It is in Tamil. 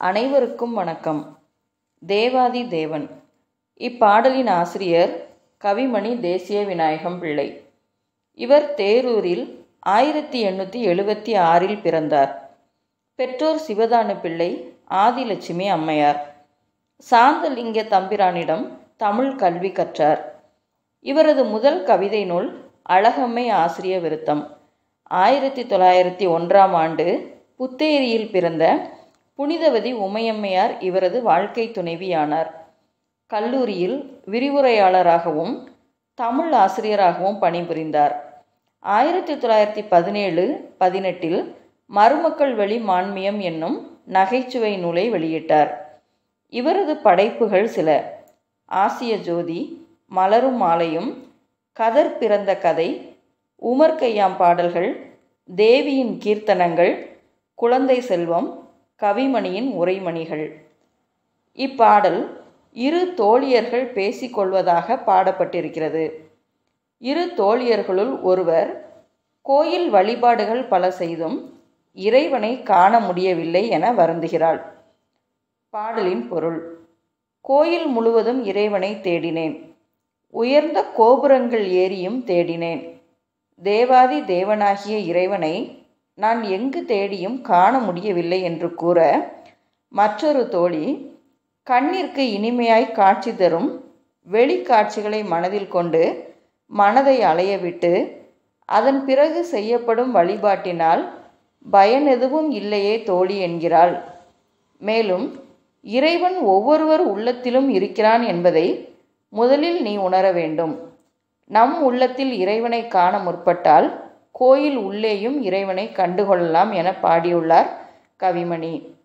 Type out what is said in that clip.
அனைவருக்கும் வணக்கம் தேவாதி தேவன் இப்பாடலின் ஆசிரியர் கவிமணி தேசிய விநாயகம் பிள்ளை இவர் தேரூரில் ஆயிரத்தி எண்ணூற்றி எழுபத்தி ஆறில் பிறந்தார் பெற்றோர் சிவதானு பிள்ளை ஆதிலட்சுமி அம்மையார் சாந்தலிங்க தம்பிரானிடம் தமிழ் கல்வி கற்றார் இவரது முதல் கவிதை நூல் அழகம்மை ஆசிரிய விருத்தம் ஆயிரத்தி தொள்ளாயிரத்தி ஒன்றாம் ஆண்டு புத்தேரியில் பிறந்த புனிதவதி உமையம்மையார் இவரது வாழ்க்கை துணைவியானார் கல்லூரியில் விரிவுரையாளராகவும் தமிழ் ஆசிரியராகவும் பணிபுரிந்தார் ஆயிரத்தி தொள்ளாயிரத்தி பதினேழு பதினெட்டில் மருமக்கள் வழி மான்மியம் என்னும் நகைச்சுவை நூலை வெளியிட்டார் இவரது படைப்புகள் சில ஆசிய ஜோதி மலரும் மாலையும் கதர் பிறந்த கதை உமர் கையாம் பாடல்கள் தேவியின் கீர்த்தனங்கள் குழந்தை செல்வம் கவிமணியின் உரைமணிகள் இப்பாடல் இரு தோழியர்கள் பேசிக்கொள்வதாக பாடப்பட்டிருக்கிறது இரு தோழியர்களுள் ஒருவர் கோயில் வழிபாடுகள் பல செய்தும் இறைவனை காண முடியவில்லை என வருந்துகிறாள் பாடலின் பொருள் கோயில் முழுவதும் இறைவனை தேடினேன் உயர்ந்த கோபுரங்கள் ஏறியும் தேடினேன் தேவாதி தேவனாகிய இறைவனை நான் எங்கு தேடியும் காண முடியவில்லை என்று கூற மற்றொரு தோழி கண்ணிற்கு இனிமையாய் காட்சி தரும் வெளிக்காட்சிகளை மனதில் கொண்டு மனதை அலையவிட்டு அதன் பிறகு செய்யப்படும் வழிபாட்டினால் பயன் எதுவும் இல்லையே தோழி என்கிறாள் மேலும் இறைவன் ஒவ்வொருவர் உள்ளத்திலும் இருக்கிறான் என்பதை முதலில் நீ உணர வேண்டும் நம் உள்ளத்தில் இறைவனை காண முற்பட்டால் கோயில் உள்ளேயும் இறைவனை கண்டுகொள்ளலாம் என பாடியுள்ளார் கவிமணி